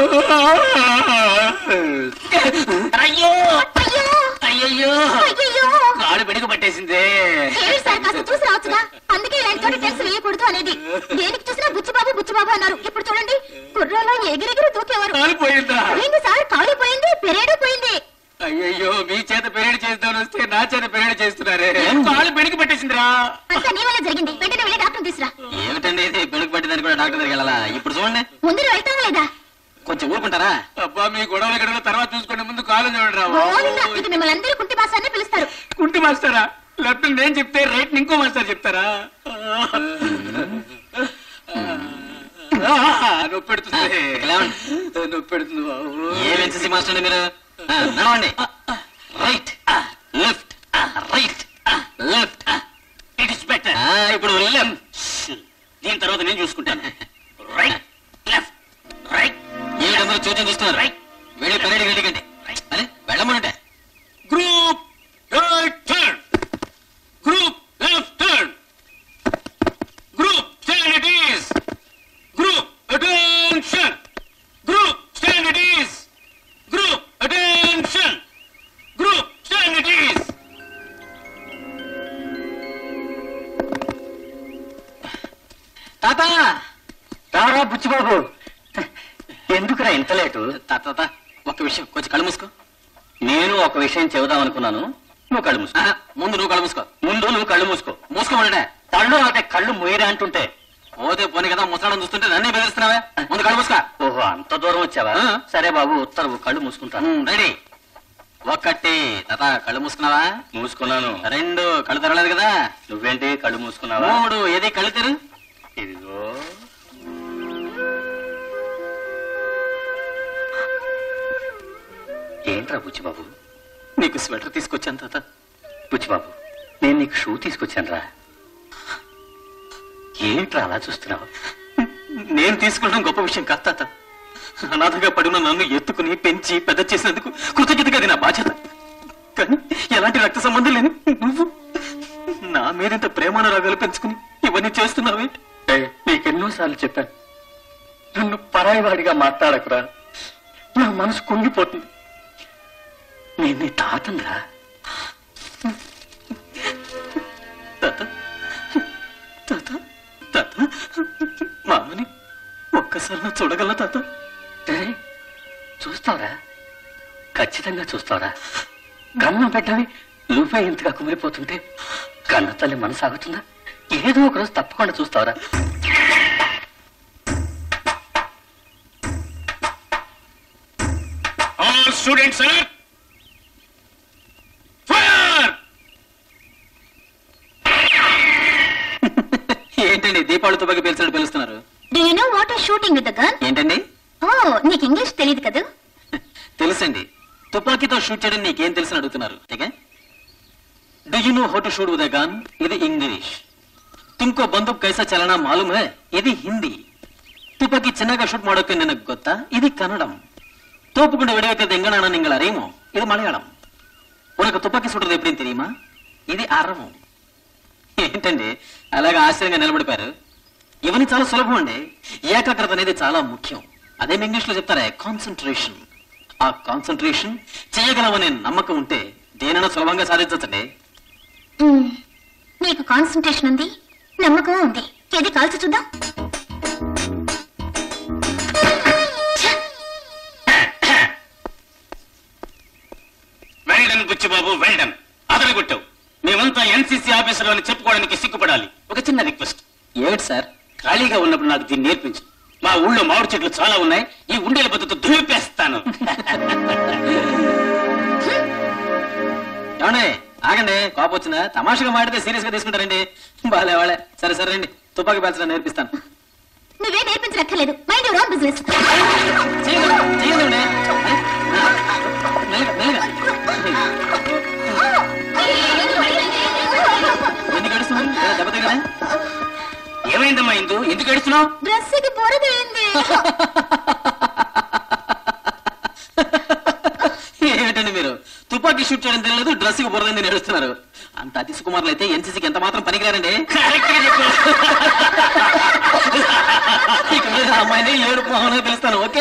అయ్యో అయ్యో అయ్యయ్యో అయ్యయ్యో కాడు పెడుగు పట్టేసిందే ఏమిటి సార్ కాస్త చూసి రావచ్చుగా అందుకే ఇలాంటి చోట టెక్స్ వేయకూడదు అనేది దేనికి చూసినా బుచ్చిబాబు బుచ్చిబాబు అన్నారు ఇప్పుడు చూడండి కుర్రాలో ఎగిరెగిరి దూకేవారు కాలు పోయిందా పోయింది సార్ కాలు పోయింది పెరేడు పోయింది అయ్యయ్యో మీ చేత పెరేడ్ చేద్దామని వస్తే నా చేత పెరేడ్ చేస్తున్నారే కాలు పెడుగు పట్టేసిందిరా అంతా నీ వల్ల జరిగింది వెంటనే వెళ్ళి డాక్టర్ తీసురా ఏమిటండి ఇది బెడుగు పట్టిందని కూడా డాక్టర్ దగ్గరికి వెళ్ళాలా ఇప్పుడు చూడండి ముందు నువ్వు వెళ్తావా లేదా కొంచెం ఊరుకుంటారా అబ్బా మీ గొడవలు గడవలు తర్వాత చూసుకోండి ముందు కాలు చూడండి గోవిందా, రా ఇక మిమ్మల్ని అందరూ కుంటి మాసాన్ని పిలుస్తారు కుంటి మాస్టరా లెఫ్ట్ నేను చెప్తే రైట్ ఇంకో మాస్టర్ చెప్తారా ఆ, నొప్పి పెడుతుంది ఇక్కడ లేవండి. నొప్పి పెడుతుంది బాబు. ఏం ఎన్సీసీ మాస్టర్ అండి మీరు ఆ, నడవండి right left right left it is better ఇప్పుడు లెఫ్ట్ దీని తర్వాత నేను చూసుకుంటాను రైట్ లెఫ్ట్ రైట్ ఏమిటందరూ చూచం చూస్తున్నారు Right. వెళ్ళి పరేడ్ వెళ్ళకండి అరే వెళ్ళమనంటే group right turn group left turn group stand at ease group attention group stand at ease group attention group stand at ease తాత రారా బుచ్చిబాబు ఎందుకురా ఇంత లేటు తాత తాత ఒక్క విషయం కొంచెం కళ్ళు మూసుకో నేను ఒక విషయం చెబుదాం అనుకున్నాను నువ్వు కళ్ళు మూసుకో ఆహా, ముందు నువ్వు కళ్ళు మూసుకో ముందు నువ్వు కళ్ళు మూసుకో మూసుకోమంటే కళ్ళు అంటే కళ్ళు మూయరా అంటుంటే పోతే పోనీ కదా ముసలాడం చూస్తుంటే నన్నే బెదిరిస్తున్నావా ముందు కళ్ళు మూసుకో ఓహో అంత దూరం వచ్చావా ఆ. సరే బాబు ఉత్తర్వు కళ్ళు మూసుకుంటాను ఉమ్, రెడీ ఒకటి తాత కళ్ళు మూసుకున్నావా మూసుకున్నాను రెండు కళ్ళు తెరలేదు కదా నువ్వేంటి కళ్ళు మూసుకున్నావా మూడు ఏది కళ్ళు తెరు ఇదిగో ఏంట్రా బుచ్చిబాబు నీకు స్వెటర్ తీసుకొచ్చాను తాత బుచ్చిబాబు నేను నీకు షూ తీసుకొచ్చాను రా ఏంట్రా అలా చూస్తున్నావు నేను తీసుకున్న గొప్ప విషయం కాదు తాత అనాథగా పడిన నన్ను ఎత్తుకుని పెంచి పెద్ద చేసినందుకు కృతజ్ఞతగా అది నా బాధ్యత కానీ ఎలాంటి రక్త సంబంధం లేని నువ్వు నా మీదింత ప్రేమానురాగాలు పెంచుకుని ఇవన్నీ చేస్తున్నావే ఏయ్, నీకెన్నోసార్లు చెప్పాను నన్ను పరాయివాడిగా మాట్లాడకురా నా మనసు కుంగిపోతుంది నేను నీ తాతంరా తాత తాత తాత మా అమ్మని ఒక్కసారి నా చూడగల తాత ఏయ్, చూస్తావరా ఖచ్చితంగా చూస్తావరా కన్నం పెట్టని నువ్వే ఇంతగా కుమిలిపోతుంటే కన్న తల్లి మనసు ఆగుతుందా ఏదో ఒక రోజు తప్పకుండా చూస్తావరా ఆల్ స్టూడెంట్స్ సార్ ఫైర్ ఏంటండి దీపావళి తుపాకి పేల్చినట్టు పిలుస్తున్నారు do you know what is shooting with the gun ఏంటండి ఓ నీకు ఇంగ్లీష్ తెలియదు కదా తెలుసండి తుపాకీతో షూట్ చేయడం నీకేం తెలుసని అడుగుతున్నారు do you know how to shoot with gun ఇది ఇంగ్లీష్ తుమ్కో బందూక్ కైసా చలనా మాలూమ్ హై ఇది హిందీ తుపాకీ చిన్నగా షూట్ ಮಾಡೋಕೆ ನಿನಗೆ ಗೊತ್ತಾ ఇది కన్నడం తోపుకుండా వెడివెక్కితే ఎంగనాన నింగళ అరేమో ఇది మలయాళం ఉనకు తుపాకీ సుట్టదు ఎప్పుడేం తెలియమా ఇది అరవం ఏంటండి అలాగా ఆశ్చర్యంగా నిలబడిపోయారు ఇవన్నీ చాలా సులభం అండి ఏకాగ్రత అనేది చాలా ముఖ్యం అదేం ఇంగ్లీష్ లో చెప్తారా కాన్సన్ట్రేషన్ ఆ కాన్సన్ట్రేషన్ చేయగలమనే నమ్మకం ఉంటే దేనైనా సులభంగా సాధించచ్చండి మ్మ్. నీకు కాన్సన్ట్రేషన్ ఉంది నమ్మకం ఉంది ఏది కాల్చి చూద్దాం వెల్డన్ బుచ్చిబాబు వెల్డన్ అతను కొట్టావు మేమంతా ఎన్సీసీ ఆఫీసులో అని చెప్పుకోవడానికి సిగ్గుపడాలి ఒక చిన్న రిక్వెస్ట్ ఏమిటి సార్ ఖాళీగా ఉన్నప్పుడు నాకు దీన్ని నేర్పించు మా ఊళ్ళో మామిడి చెట్లు చాలా ఉన్నాయి ఈ ఉండేల బతుతో ధూపేస్తాను ఏమండి ఆగండి కోపం వచ్చిందా తమాషగా మాడితే సీరియస్ గా తీసుకుంటారండి బాలే వాళ్ళే సరే సరే రండి తుపాకీ పేల్చడం నేర్పిస్తాను నువ్వే నేర్పించక్కర్లేదు మైండ్ యువర్ ఓన్ బిజినెస్ చేయండి చేయండి మెల్లగా మెల్లగా ఎందుకు ఏడుస్తున్నారు ఏదో దెబ్బ తగిలా ఏమైందమ్మా ఇందు ఎందుకు ఏడుస్తున్నావు డ్రెస్ కి బురదైంది ఏమిటండి మీరు తుపాకీ షూట్ చేయడం తెలియదు డ్రెస్ కి బురదని నేడుస్తున్నారు అంత అతి సుకుమారులు అయితే ఎన్సీసీకి ఎంత మాత్రం పనికిరారండి కరెక్ట్ గా చెప్పు ఇక మీద అమ్మాయిని ఏడు మొహంలో పిలుస్తారు చేస్తాను ఓకే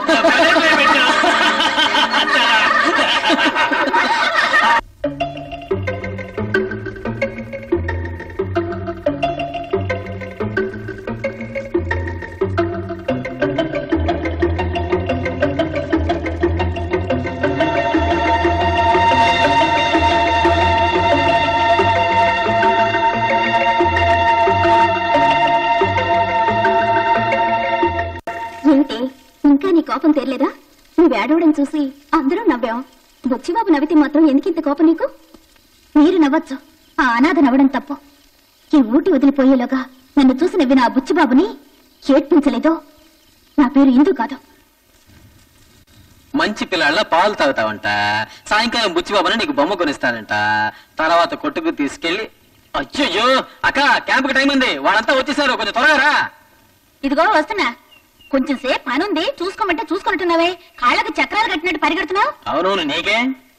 ఏంటి ఇంకా నీ కోపం తీరలేదా నువ్వు ఏడవడం చూసి అందరూ నవ్వాం బుచ్చిబాబు నవ్వితే మాత్రం ఎందుకింత కోపం నీకు మీరు నవ్వచ్చు ఆ అనాథ నవ్వడం తప్పు ఈ ఊటి వదిలిపోయేలోగా నన్ను చూసి నవ్విన ఆ బుచ్చిబాబుని ఏడ్పించలేదో నా పేరు ఇందు కాదు మంచి పిల్లాళ్ళ పాలు తాగుతావంట సాయంకాలం బుచ్చిబాబుని నీకు బొమ్మ కొనిస్తాడంట తర్వాత కొట్టుకు తీసుకెళ్లి అయ్యయ్యో అక్క క్యాంపుకి టైం ఉంది వాళ్ళంతా వచ్చేసారు కొంచెం త్వరగా రా ఇదిగో వస్తున్నా కొంచెం సేపు పనుంది చూసుకోమంటే చూసుకుంటున్నావే కాళ్ళకి చక్రాలు కట్టినట్టు పరిగెడుతున్నావు అవునవును నీకే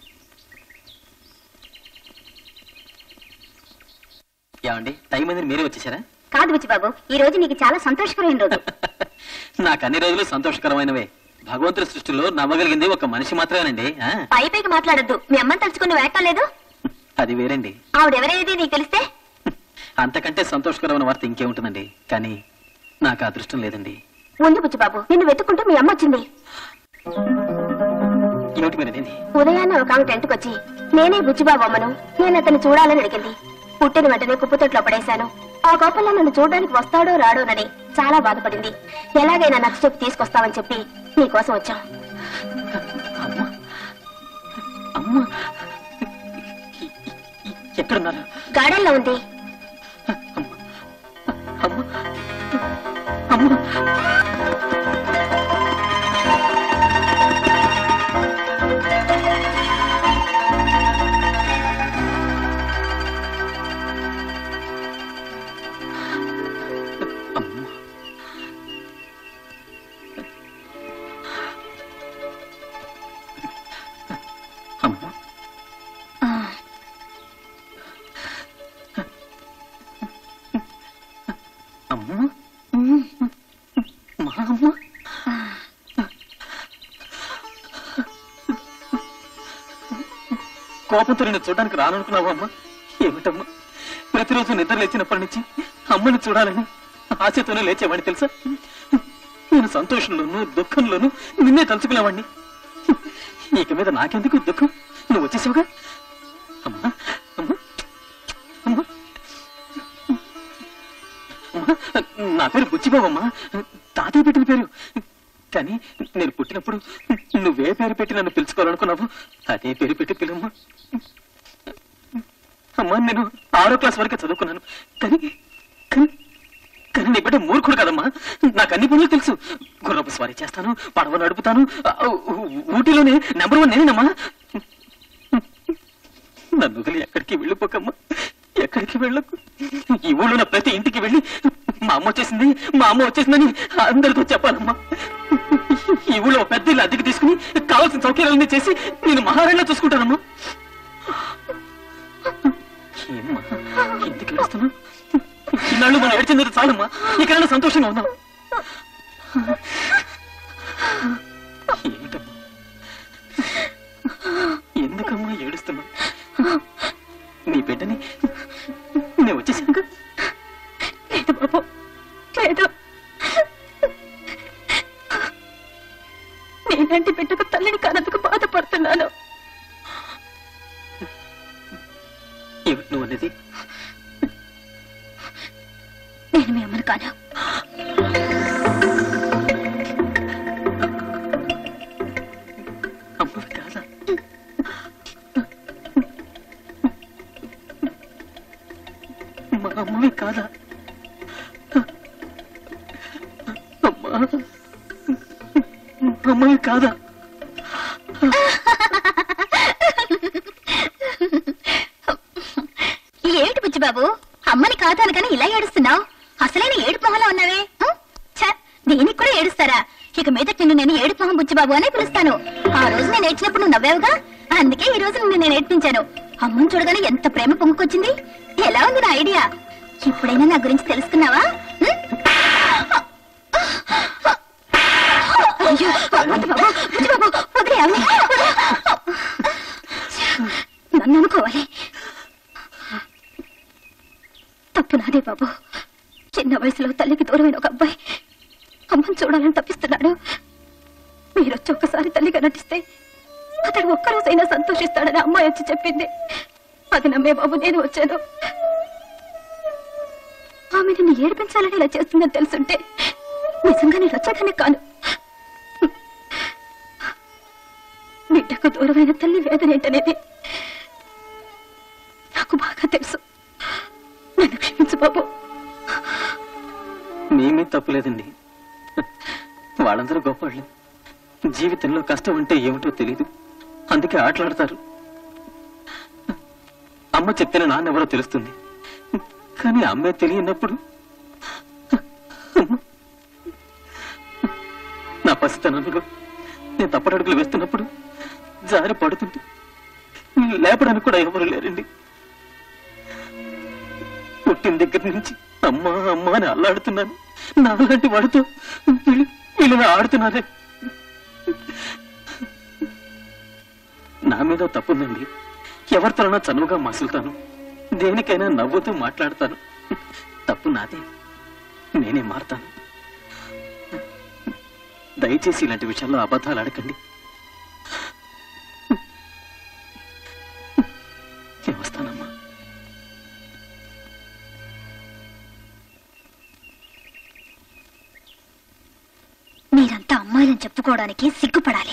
ఏమండి టైం అయింది మీరే వచ్చేసారా కాదు బుచ్చిబాబు ఈ రోజు నీకు చాలా సంతోషకరమైన రోజు నాకు అన్ని రోజులు సంతోషకరమైనవే భగవంతుడి సృష్టిలో నవ్వగలిగింది ఒక మనిషి మాత్రమేనండి ఆ, పై పైకి మాట్లాడద్దు మీ అమ్మని తలుచుకుని వేయక్కర్లేదు అది వేరండి ఆవిడెవరేది నీకు తెలిస్తే అంతకంటే సంతోషకరమైన వార్త ఇంకేముంటుందండి కానీ నాకు ఆ అదృష్టం లేదండి ఉంది బుచ్చిబాబు నిన్ను వెతుక్కుంటూ మీ అమ్మ వచ్చింది ఏమిటి మీరు అనేది ఉదయాన్నే ఒక ఆమె టెంట్కి వచ్చి నేనే బుచ్చిబాబు అమ్మను నేను అతన్ని చూడాలని అడిగింది పుట్టిన వెంటనే కుప్పతొట్లో పడేశాను ఆ కోపంలో నన్ను చూడడానికి వస్తాడో రాడోనని చాలా బాధపడింది ఎలాగైనా నచ్చ చెప్పి తీసుకొస్తావని చెప్పి నీకోసం వచ్చాం అమ్మా అమ్మా ఎక్కడున్నారు గార్డెన్లో ఉంది అమ్మా అమ్మా అమ్మా అమ్మా అమ్మా మా అమ్మ కోపంతో నేను చూడడానికి రాననుకున్నావా అమ్మా ఏమిటమ్మా ప్రతిరోజు నిద్ర లేచినప్పటి నుంచి అమ్మని చూడాలని ఆశతోనే లేచేవాడిని తెలుసా నేను సంతోషంలోనూ దుఃఖంలోనూ నిన్నే తలుచుకునేవాడిని ఇక మీద నాకెందుకు దుఃఖం నువ్వు వచ్చేసావుగా అమ్మా అమ్మా అమ్మా అమ్మా, నా పేరు బుచ్చిబాబమ్మా తాతయ్య పెట్టిన పేరు కానీ నేను పుట్టినప్పుడు నువ్వే పేరు పెట్టి నన్ను పిలుచుకోవాలనుకున్నావు అదే పేరు పెట్టి పిలమ్మా అమ్మా నేను ఆరో క్లాస్ వరకే చదువుకున్నాను కానీ కానీ కానీ నీ బిడ్డ మూర్ఖుడు కదమ్మా నాకు అన్ని పనులు తెలుసు గుర్రపు స్వారీ చేస్తాను పడవ నడుపుతాను ఆ, ఊ- ఊటీలోనే నెంబర్ వన్ నేనేనమ్మా నన్ను వదిలి ఎక్కడికి వెళ్ళిపోకమ్మా ఎక్కడికి వెళ్ళకు ఈ ఊళ్ళో ఉన్న ప్రతి ఇంటికి వెళ్ళి మా అమ్మ వచ్చేసింది మా అమ్మ వచ్చేసిందని అందరితో చెప్పాలమ్మా ఈ ఊళ్ళో ఓ పెద్ద ఇల్లు అద్దెకి తీసుకుని కావాల్సిన సౌకర్యాలన్నీ చేసి నేను మహారాణిలా చూసుకుంటానమ్మా ఏమ్మా ఎందుకు ఏడుస్తున్నావు ఇన్నాళ్ళు మనం ఏడ్చింది చాలమ్మా ఇక్కడ సంతోషంగా ఉన్నాం ఏమిటమ్మా ఎందుకమ్మా ఏడుస్తున్నావు నీ బిడ్డని నేను వచ్చేసాక లేదు బాబు లేదు నేనంటి బిడ్డకు తల్లిని కానందుకు బాధపడుతున్నాను ఏమిటి నువ్వు అనేది నేను మీ అమ్మను కాను అమ్మవి కాదా మా అమ్మవి కాదా అమ్మా అమ్మవి కాదా ఏమిటి బుజ్జిబాబు అమ్మని కాదాను కానీ ఇలా ఏడుస్తున్నావు అసలైన ఏడుపు మొహంలో ఉన్నావే ఉం? ఛ, దీనికి కూడా ఏడుస్తారా ఇక మీద నిన్ను నేను ఏడుపు మొహం బుజ్జిబాబు అనే పిలుస్తాను ఆ రోజు నేను ఏడ్చినప్పుడు నువ్వు నవ్వావుగా అందుకే ఈ రోజు నిన్ను నేను ఏడ్పించాను అమ్మని చూడగానే ఎంత ప్రేమ పొంగుకొచ్చింది ఎలా ఉంది నా ఐడియా ఇప్పుడైనా నా గురించి తెలుసుకున్నావా ఉం? చిన్న వయసులో తల్లికి దూరమైన ఒక అబ్బాయి అమ్మని చూడాలని తప్పిస్తున్నాడు మీరొచ్చి ఒక్కసారి తల్లిగా నటిస్తే అతడు ఒక్కరోజైనా సంతోషిస్తాడని అమ్మాయి వచ్చి చెప్పింది అది నమ్మే బాబు నేను వచ్చాను ఆమె నిన్ను ఏడిపించాలని ఇలా చేస్తుందని తెలుసుంటే నిజంగా నేను వచ్చేదాన్ని కాను బిడ్డకు దూరమైన తల్లి వేదన ఏంటనేది నాకు బాగా తెలుసు నన్ను క్షమించు బాబు మేమీ తప్పులేదండి వాళ్ళందరూ గొప్పవాళ్ళు జీవితంలో కష్టం అంటే ఏమిటో తెలియదు అందుకే ఆటలాడతారు అమ్మ చెప్తేనే నాన్నెవరో తెలుస్తుంది కానీ అమ్మే తెలియనప్పుడు నా పసితనంలో నేను తప్పటడుగులు వేస్తున్నప్పుడు జారి పడుతుంటే లేపడానికి కూడా ఎవరు లేరండి పుట్టిన దగ్గర నుంచి అమ్మా అమ్మా అని అల్లాడుతున్నాను నాలాంటి వాడితో వీళ్ళు వీళ్ళు ఇలా ఆడుతున్నారే నా మీద తప్పుందండి ఎవరితోనైనా చనువుగా మసులుతాను దేనికైనా నవ్వుతూ మాట్లాడతాను తప్పు నాదే నేనే మారతాను దయచేసి ఇలాంటి విషయాల్లో అబద్ధాలు అడగండి నేను వస్తానమ్మా మీరంతా అమ్మాయిలని చెప్పుకోవడానికి సిగ్గుపడాలి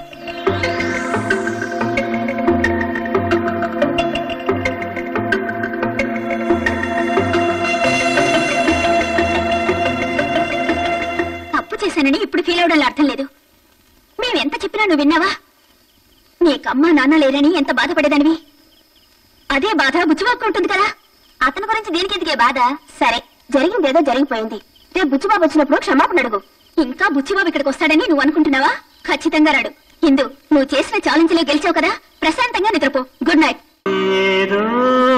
తప్పు చేశానని ఇప్పుడు ఫీల్ అవడంలో అర్థం లేదు మేమెంత చెప్పినా నువ్వు విన్నావా నీకమ్మా నాన్న లేరని ఎంత బాధపడేదానివి అదే బాధ బుచ్చిబాబుకు ఉంటుంది కదా అతని గురించి దీనికి ఎందుకే బాధ సరే జరిగిందేదో జరిగిపోయింది రేపు బుచ్చిబాబు వచ్చినప్పుడు క్షమాపణ అడుగు ఇంకా బుచ్చిబాబు ఇక్కడికి వస్తాడని నువ్వు అనుకుంటున్నావా ఖచ్చితంగా రాడు ఇందు నువ్వు చేసిన ఛాలెంజ్ లో గెలిచావు కదా ప్రశాంతంగా నిద్రపో గుడ్ నైట్ ఏదో